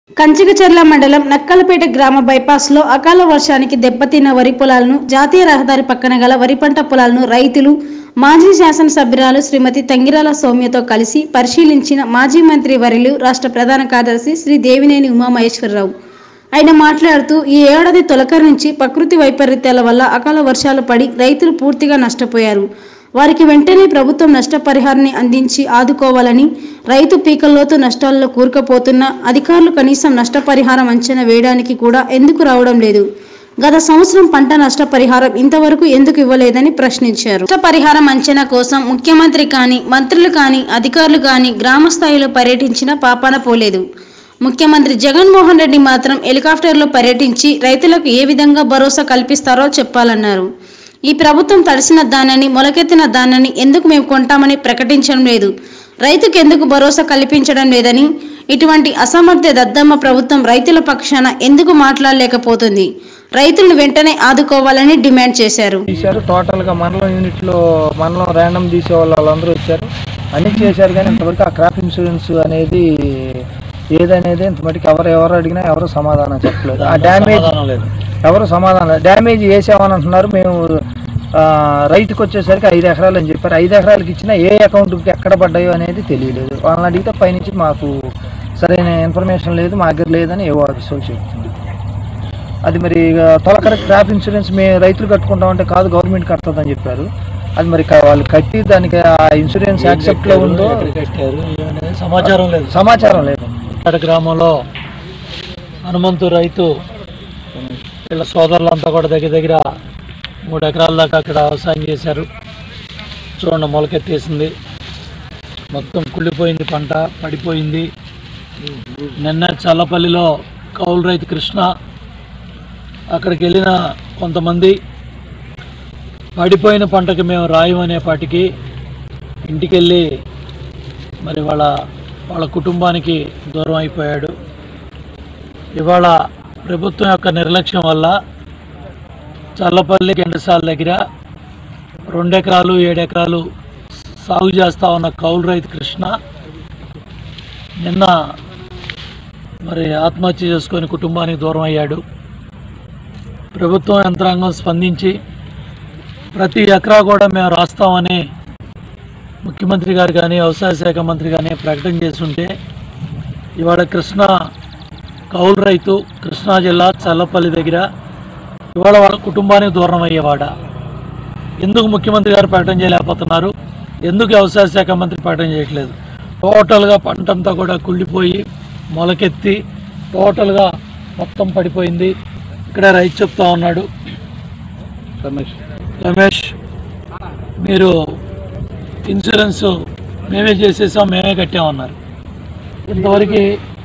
కంచికచర్ల మండలం నక్కలపేట గ్రామ బైపాస్లో అకాల వర్షానికి దెబ్బతిన్న వరి పొలాలను జాతీయ రహదారి పక్కన గల వరి పంట పొలాలను రైతులు మాజీ శాసనసభ్యురాలు శ్రీమతి తంగిరాల సౌమ్యతో కలిసి పరిశీలించిన మాజీ మంత్రి వర్యులు రాష్ట్ర ప్రధాన కార్యదర్శి శ్రీ దేవినేని ఉమామహేశ్వరరావు ఆయన మాట్లాడుతూ ఈ ఏడాది తొలకరి నుంచి ప్రకృతి వైపరీత్యాల వల్ల అకాల వర్షాలు పడి రైతులు పూర్తిగా నష్టపోయారు వారికి వెంటనే ప్రభుత్వం నష్టపరిహారాన్ని అందించి ఆదుకోవాలని రైతు పీకల్లోతు నష్టాల్లో కూరుకుపోతున్న అధికారులు కనీసం నష్టపరిహారం అంచనా వేయడానికి కూడా ఎందుకు రావడం లేదు గత సంవత్సరం పంట నష్టపరిహారం ఇంతవరకు ఎందుకు ఇవ్వలేదని ప్రశ్నించారు నష్టపరిహారం అంచనా కోసం ముఖ్యమంత్రి కానీ మంత్రులు కానీ అధికారులు కానీ గ్రామ స్థాయిలో పర్యటించిన పాపాన పోలేదు ముఖ్యమంత్రి జగన్మోహన్ రెడ్డి మాత్రం హెలికాప్టర్లో పర్యటించి రైతులకు ఏ విధంగా భరోసా కల్పిస్తారో చెప్పాలన్నారు ఈ ప్రభుత్వం తడిసిన దానని మొలకెత్తిన దానని ఎందుకు మేము కొంటామని ప్రకటించడం లేదు రైతుకు ఎందుకు భరోసా కల్పించడం లేదని ఇటువంటి అసమర్థ దద్దమ్మ ప్రభుత్వం రైతుల పక్షాన ఎందుకు మాట్లాడలేకపోతుంది రైతులను వెంటనే ఆదుకోవాలని డిమాండ్ చేశారు తీశారు టోటల్గా మండలం యూనిట్లో మండలం ర్యాండమ్ తీసే వాళ్ళు వాళ్ళందరూ వచ్చారు అన్ని చేశారు కానీ ఇంతవరకు ఆ క్రాప్ ఇన్సూరెన్స్ అనేది ఏదనేది ఇంతమటికి ఎవరు ఎవరు అడిగినా ఎవరు సమాధానం చెప్పలేదు ఆ డ్యామేజ్ ఎవరు సమాధానం డ్యామేజ్ వేసామని అంటున్నారు మేము ఆ, రైతుకి వచ్చేసరికి ఐదు ఎకరాలు అని చెప్పారు ఐదు ఎకరాలకి ఇచ్చిన ఏ అకౌంట్కి ఎక్కడ పడ్డాయో అనేది తెలియలేదు వాళ్ళని అడిగితే పైనుంచి మాకు సరైన ఇన్ఫర్మేషన్ లేదు మా దగ్గర లేదని ఏవో ఆఫీసులు చెప్తుంది అది మరి ఇక తొలకర క్రాప్ ఇన్సూరెన్స్ మేము రైతులు కట్టుకుంటామంటే కాదు గవర్నమెంట్ కడుతుందని చెప్పారు అది మరి క- వాళ్ళు కట్టి దానికి ఆ ఇన్సూరెన్స్ యాక్సెప్ట్ లో ఉందో కట్టారు ఏమనేది సమాచారం లేదు సమాచారం లేదు ఇక్కడ గ్రామంలో హనుమంతు రైతు వీళ్ళ సోదరులంతా కూడా దగ్గర దగ్గర మూడు ఎకరాల దాకా అక్కడ వ్యవసాయం చేశారు చూడండి మొలకెత్తేసింది మొత్తం కుళ్ళిపోయింది పంట పడిపోయింది నిన్న చల్లపల్లిలో కౌలు రైతు కృష్ణ అక్కడికి వెళ్ళిన కొంతమంది పడిపోయిన పంటకి మేము రాయమనేపాటికి ఇంటికి వెళ్ళి మరి వాళ్ళ వాళ్ళ కుటుంబానికి దూరం అయిపోయాడు ఇవాళ ప్రభుత్వం యొక్క నిర్లక్ష్యం వల్ల చల్లపల్లి గెండసాల దగ్గర రెండు ఎకరాలు ఏడు ఎకరాలు సాగు చేస్తా ఉన్న కౌలు రైతు కృష్ణ నిన్న మరి ఆత్మహత్య చేసుకొని కుటుంబానికి దూరం అయ్యాడు ప్రభుత్వం యంత్రాంగం స్పందించి ప్రతి ఎకరా కూడా మేము రాస్తామని ముఖ్యమంత్రి గారు కానీ వ్యవసాయ శాఖ మంత్రి కానీ ప్రకటన చేస్తుంటే ఇవాళ కృష్ణా కౌలు రైతు కృష్ణా జిల్లా చల్లపల్లి దగ్గర ఇవాళ వాళ్ళ కుటుంబానికి దూరం అయ్యేవాడ ఎందుకు ముఖ్యమంత్రి గారు ప్రకటన చేయలేకపోతున్నారు ఎందుకు వ్యవసాయ శాఖ మంత్రి ప్రకటన చేయట్లేదు టోటల్గా పంట అంతా కూడా కుళ్ళిపోయి మొలకెత్తి టోటల్గా మొత్తం పడిపోయింది ఇక్కడ రైతు చెప్తా ఉన్నాడు రమేష్ రమేష్ మీరు ఇన్సూరెన్స్ మేమే చేసేసాం మేమే కట్టామన్నారు ఇంతవరకు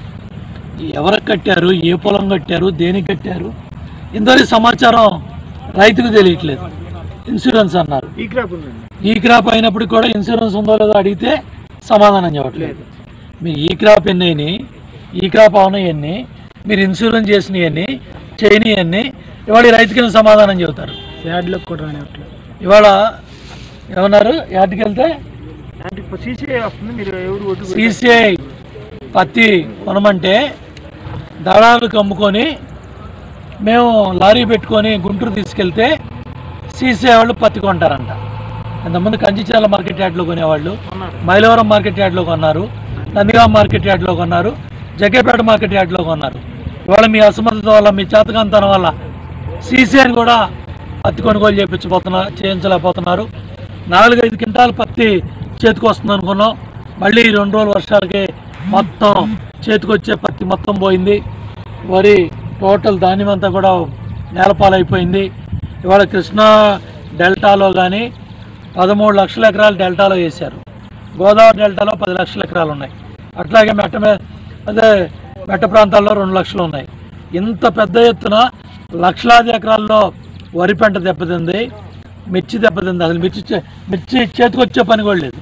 ఎవరికి కట్టారు ఏ పొలం కట్టారు దేనికి కట్టారు ఇంతవరకు సమాచారం రైతుకు తెలియట్లేదు ఇన్సూరెన్స్ అన్నారు ఈ క్రాప్ ఉందండి ఈ క్రాప్ అయినప్పుడు కూడా ఇన్సూరెన్స్ ఉందో లేదో అడిగితే సమాధానం చెప్పట్లేదు మీరు ఈ క్రాప్ ఎన్ని అయినాయి ఈ క్రాప్ అవునాయి ఎన్ని మీరు ఇన్సూరెన్స్ చేసినవి ఎన్ని చేయని ఎన్ని ఇవాళ ఈ రైతుకి ఏం సమాధానం చెబుతారు యాడ్లో కూడా రానివ్వట్లేదు ఇవాళ ఏమన్నారు యాటికి వెళ్తే సీసీ వస్తుంది మీరు ఎవరు ఒడ్డు సిసిఐ పత్తి కొనమంటే దళాలకు అమ్ముకొని మేము లారీ పెట్టుకొని గుంటూరు తీసుకెళ్తే సీసీఐ వాళ్ళు పత్తి కొంటారంట ఇంతకుముందు కంచిచాల మార్కెట్ యార్డ్లో కొనేవాళ్ళు మైలవరం మార్కెట్ యార్డ్లో కొన్నారు నందిగాం మార్కెట్ యార్డ్లో కొన్నారు జగ్గేపేట మార్కెట్ యార్డ్లో కొన్నారు ఇవాళ మీ అసమర్థత వల్ల మీ చేతకంతనం వల్ల సీసీఐని కూడా పత్తి కొనుగోలు చేయించబోతున్నారు చేయించలేకపోతున్నారు నాలుగైదు క్వింటాల పత్తి చేతికి వస్తుంది అనుకున్నాం మళ్ళీ ఈ రెండు రోజుల వర్షాలకి మొత్తం చేతికొచ్చే పత్తి మొత్తం పోయింది వరి టోటల్ ధాన్యం అంతా కూడా నేలపాలైపోయింది ఇవాళ కృష్ణా డెల్టాలో కానీ పదమూడు లక్షల ఎకరాలు డెల్టాలో వేశారు గోదావరి డెల్టాలో పది లక్షల ఎకరాలు ఉన్నాయి అట్లాగే మెట్ట మీద అదే మెట్ట ప్రాంతాల్లో రెండు లక్షలు ఉన్నాయి ఇంత పెద్ద ఎత్తున లక్షలాది ఎకరాల్లో వరి పంట దెబ్బతింది మిర్చి దెబ్బతింది అసలు మిర్చి చే- మిర్చి చేతికొచ్చే పని కూడా లేదు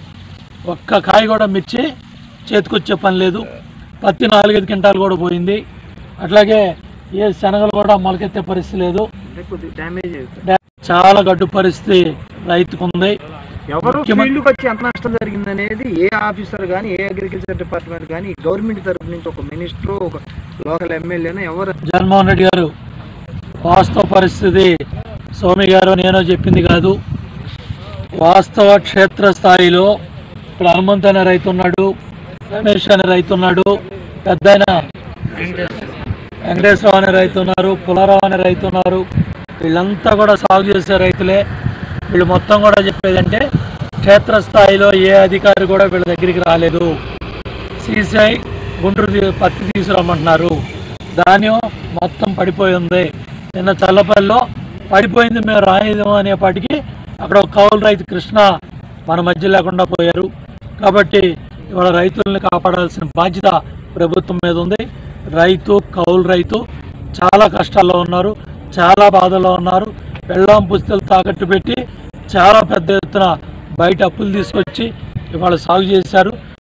ఒక్క కాయ కూడా మిర్చి చేతికొచ్చే పని లేదు పత్తి నాలుగైదు క్వింటాలు కూడా పోయింది అట్లాగే ఏ శనగలు కూడా మొలకెత్తే పరిస్థితి లేదు డ్యామేజ్ చాలా గడ్డు పరిస్థితి రైతుకు ఉంది ఎవరు ముఖ్యమంత్రి- ఫీల్డ్కి వచ్చి ఎంత నష్టం జరిగింది అనేది ఏ ఆఫీసర్ కానీ ఏ అగ్రికల్చర్ డిపార్ట్మెంట్ కానీ గవర్నమెంట్ తరపు నుంచి ఒక మినిస్టర్ ఒక లోకల్ ఎమ్మెల్యేనో ఎవరు జగన్మోహన్ రెడ్డి గారు వాస్తవ పరిస్థితి స్వామి గారు నేను చెప్పింది కాదు వాస్తవ క్షేత్రస్థాయిలో ఇప్పుడు హనుమంత్ అనే రైతు ఉన్నాడు రమేష్ అనే రైతు ఉన్నాడు పెద్ద వెంకటేశ్వరరావు అనే రైతు ఉన్నారు పులారావు అనే రైతు ఉన్నారు వీళ్ళంతా కూడా సాగు చేసే రైతులే వీళ్ళు మొత్తం కూడా చెప్పేదంటే క్షేత్రస్థాయిలో ఏ అధికారి కూడా వీళ్ళ దగ్గరికి రాలేదు సిసిఐ గుంటూరు తీ- పత్తి తీసుకురమ్మంటున్నారు ధాన్యం మొత్తం పడిపోయి ఉంది నిన్న చల్లపల్లిలో పడిపోయింది మేము రాయదాం అనేపాటికి అక్కడ ఒక కౌలు రైతు కృష్ణ మన మధ్య లేకుండా పోయారు కాబట్టి ఇవాళ రైతుల్ని కాపాడాల్సిన బాధ్యత ప్రభుత్వం మీద ఉంది రైతు కౌలు రైతు చాలా కష్టాల్లో ఉన్నారు చాలా బాధల్లో ఉన్నారు పెళ్ళాం పుస్తలు తాకట్టు పెట్టి చాలా పెద్ద ఎత్తున బయట అప్పులు తీసుకొచ్చి ఇవాళ సాగు చేశారు